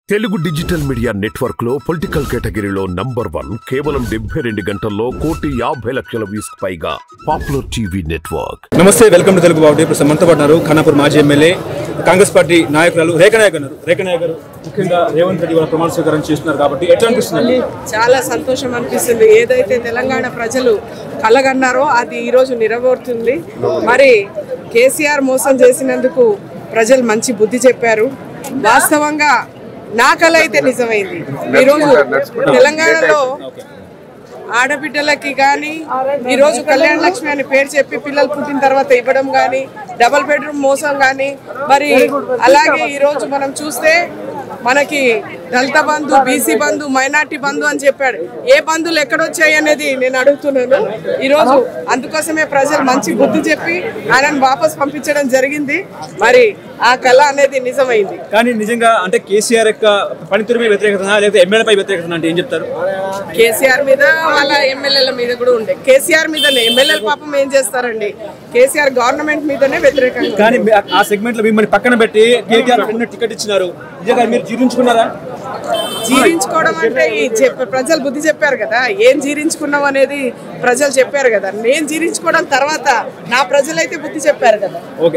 Telugu digital media network లో political కేటగిరీలో number one కేవలం డెబ్బై రెండు గంటల్లో కోటి యాభై లక్షల వ్యూస్ పైగా పాపులర్ టీవీ నెట్వర్క్ నమస్తే వెల్కమ్ టు తెలుగు బాబు ఇప్పుడు మనతో పాటు ఉన్నారు ఖానాపూర్ మాజీ ఎమ్మెల్యే కాంగ్రెస్ పార్టీ నాయకురాలు రేఖ నాయక్ అన్నారు రేఖ నాయక్ గారు ముఖ్యంగా రేవంత్ రెడ్డి వాళ్ళ ప్రమాణ స్వీకారం చేస్తున్నారు కాబట్టి ఎట్లా అనిపిస్తుంది చాలా సంతోషం అనిపిస్తుంది ఏదైతే తెలంగాణ ప్రజలు కలగన్నారో అది ఈరోజు నెరవేరుతుంది మరి కేసీఆర్ మోసం చేసినందుకు ప్రజలు మంచి బుద్ధి చెప్పారు వాస్తవంగా నా కళ అయితే నిజమైంది ఈరోజు తెలంగాణలో ఆడబిడ్డలకి కానీ ఈరోజు కళ్యాణ లక్ష్మి అని పేరు చెప్పి పిల్లలు పుట్టిన తర్వాత ఇవ్వడం కానీ డబల్ బెడ్రూమ్ మోసం కానీ మరి అలాగే ఈరోజు మనం చూస్తే మనకి దళిత బంధు బీసీ బంధు మైనార్టీ బంధు అని చెప్పాడు ఏ బంధువులు ఎక్కడొచ్చాయి అనేది నేను అడుగుతున్నాను ఈరోజు అందుకోసమే ప్రజలు మంచి బుద్ధి చెప్పి ఆయనను వాపస్ పంపించడం జరిగింది మరి ఆ కళ అనేది నిజమైంది కానీ నిజంగా అంటే కేసీఆర్ యొక్క పనితీరు మీద వ్యతిరేకత లేకపోతే ఎమ్మెల్యేపై వ్యతిరేకత అంటే ఏం చెప్తారు కేసీఆర్ మీద వాళ్ళ ఎమ్మెల్యేల మీద కూడా ఉండే కేసీఆర్ మీదనే ఎమ్మెల్యేల పాపం ఏం చేస్తారండి కేసీఆర్ గవర్నమెంట్ మీదనే వ్యతిరేకంగా కానీ మీ- ఆ సెగ్మెంట్ లో మిమ్మల్ని పక్కన పెట్టి కేటీఆర్ ఫ్రెండ్ టికెట్ ఇచ్చినారు నిజంగా మీరు జీర్ణించుకున్నారా జీర్ణించుకోవడం అంటే ఈ చెప్ప- ప్రజలు బుద్ధి చెప్పారు కదా ఏం జీర్ణించుకున్నాం అనేది ప్రజలు చెప్పారు కదా నేను జీర్ణించుకోవడం తర్వాత నా ప్రజలైతే బుద్ధి చెప్పారు కదా ఓకే